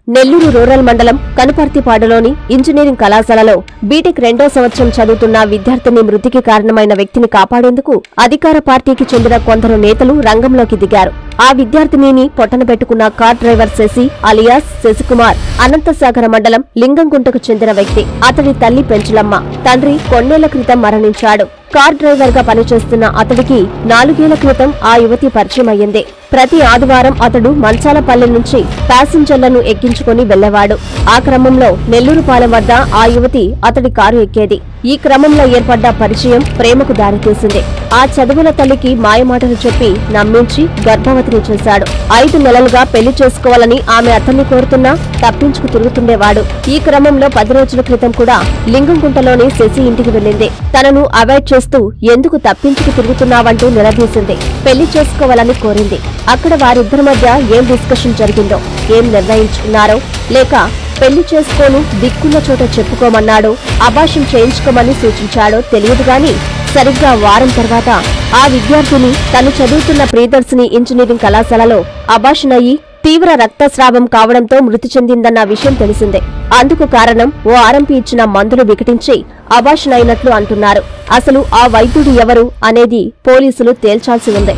Nellore rural మండలం కనుపర్తిపాడులోని engineering కళాశాలలో BTech రెండో సంవత్సరం చదువుతున్న విద్యార్థిని మృతికి కారణమైన వ్యక్తిని కాపాడేందుకు అధికార పార్టీకి చెందిన కొందరు నేతలు రంగంలోకి దిగారు ఆ విద్యార్థినిని పొట్టన పెట్టుకున్న car driver Shashi alias Shashikumar Anantasagara మండలం లింగంగుంటకు చెందిన వ్యక్తి అతడి తల్లి పెంచులమ్మ తండ్రి కొన్నేళ్ల క్రితం మరణించాడు కార్ డ్రైవర్ గా పనిచేస్తున్న అతడికి నాలుగేళ్ల క్రితం ఆ యువతి పరిచయం అయ్యింది ప్రతి ఆదివారం అతడు మంచాలపల్లె నుంచి ప్యాసింజర్లను ఎక్కించుకుని వెళ్లేవాడు ఆ క్రమంలో నెల్లూరుపాలెం వద్ద ఆ యువతి అతడి కారు ఎక్కేది ఈ క్రమంలో ఏర్పడ్డ పరిచయం ప్రేమకు దారితీసింది ఆ చదువుల తల్లికి మాయమాటలు చెప్పి నమ్మించి గర్భవతిని చేశాడు ఐదు నెలలుగా పెళ్లి చేసుకోవాలని ఆమె అతన్ని కోరుతున్నా తప్పించుకు తిరుగుతుండేవాడు ఈ క్రమంలో పది రోజుల క్రితం కూడా లింగంకుంటలోని శశి ఇంటికి వెళ్ళింది తనను అవాయిడ్ చేస్తూ ఎందుకు తప్పించుకు తిరుగుతున్నావంటూ నిలదీసింది పెళ్లి చేసుకోవాలని కోరింది అక్కడ వారిద్దరి మధ్య ఏం డిస్కషన్ జరిగిందో ఏం నిర్ణయించుకున్నారో లేక పెళ్లి చేసుకోను దిక్కున్న చోట చెప్పుకోమన్నాడో అభాషం చేయించుకోమని సూచించాడో తెలియదు గాని సరిగ్గా వారం తర్వాత ఆ విద్యార్థిని తను చదువుతున్న ప్రియదర్శిని ఇంజనీరింగ్ కళాశాలలో అభాషణ అయ్యి తీవ్ర రక్తస్రావం కావడంతో మృతి చెందిందన్న విషయం తెలిసిందే అందుకు కారణం ఓ ఆరంపి ఇచ్చిన మందులు వికటించి అభాషణ అయినట్లు అంటున్నారు అసలు ఆ వైద్యుడు ఎవరు అనేది పోలీసులు తేల్చాల్సి ఉంది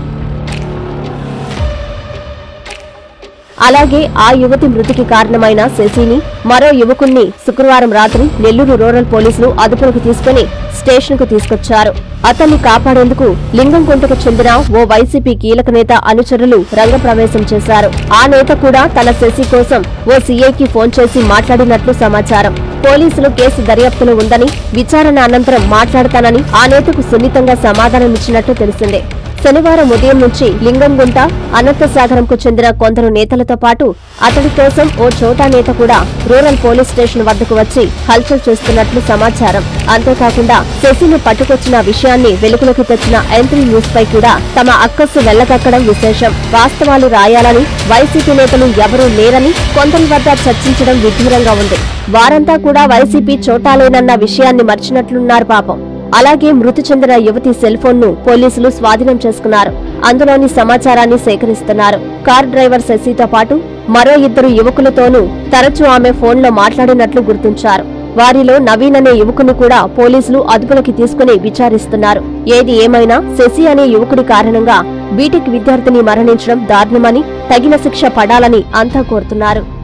అలాగే ఆ యువతి మృతికి కారణమైన శశిని మరో యువకుణ్ణి శుక్రవారం రాత్రి నెల్లూరు రూరల్ పోలీసులు అదుపులోకి తీసుకుని స్టేషన్ కు తీసుకొచ్చారు అతన్ని కాపాడేందుకు లింగంకుంటకు చెందిన ఓ వైసీపీ కీలక నేత అనుచరులు రంగప్రవేశం చేశారు ఆ నేత కూడా తన శశి కోసం ఓ సీఐకి ఫోన్ చేసి మాట్లాడినట్లు సమాచారం పోలీసులు కేసు దర్యాప్తులో ఉందని విచారణ అనంతరం మాట్లాడతానని ఆ నేతకు సున్నితంగా సమాధానమిచ్చినట్టు తెలిసిందే శనివారం ఉదయం నుంచి లింగంగుంట అనంతసాగరంకు చెందిన కొందరు నేతలతో పాటు అతడి కోసం ఓ చోటా నేత కూడా రూరల్ పోలీస్ స్టేషన్ వద్దకు వచ్చి హల్చల్ చేస్తున్నట్లు సమాచారం అంతేకాకుండా శశిని పట్టుకొచ్చిన విషయాన్ని వెలుగులోకి తెచ్చిన ఎంత్రీ న్యూస్ పై కూడా తమ అక్కస్సు వెళ్లకక్కడం విశేషం వాస్తవాలు రాయాలని వైసీపీ నేతలు ఎవరూ లేరని కొందరి వద్ద చర్చించడం విడ్డూరంగా ఉంది వారంతా కూడా వైసీపీ చోటాలేనన్న విషయాన్ని మర్చినట్లున్నారు పాపం అలాగే మృతి చెందిన యువతి సెల్ ఫోన్ ను పోలీసులు స్వాధీనం చేసుకున్నారు అందులోని సమాచారాన్ని సేకరిస్తున్నారు కార్ డ్రైవర్ శశితో పాటు మరో ఇద్దరు యువకులతోనూ తరచూ ఆమె ఫోన్లో మాట్లాడినట్లు గుర్తించారు వారిలో నవీన్ అనే యువకుని కూడా పోలీసులు అదుపులోకి తీసుకుని విచారిస్తున్నారు ఏది ఏమైనా శశి అనే యువకుడి కారణంగా బీటెక్ విద్యార్థిని మరణించడం దారుణమని తగిన శిక్ష పడాలని అంతా కోరుతున్నారు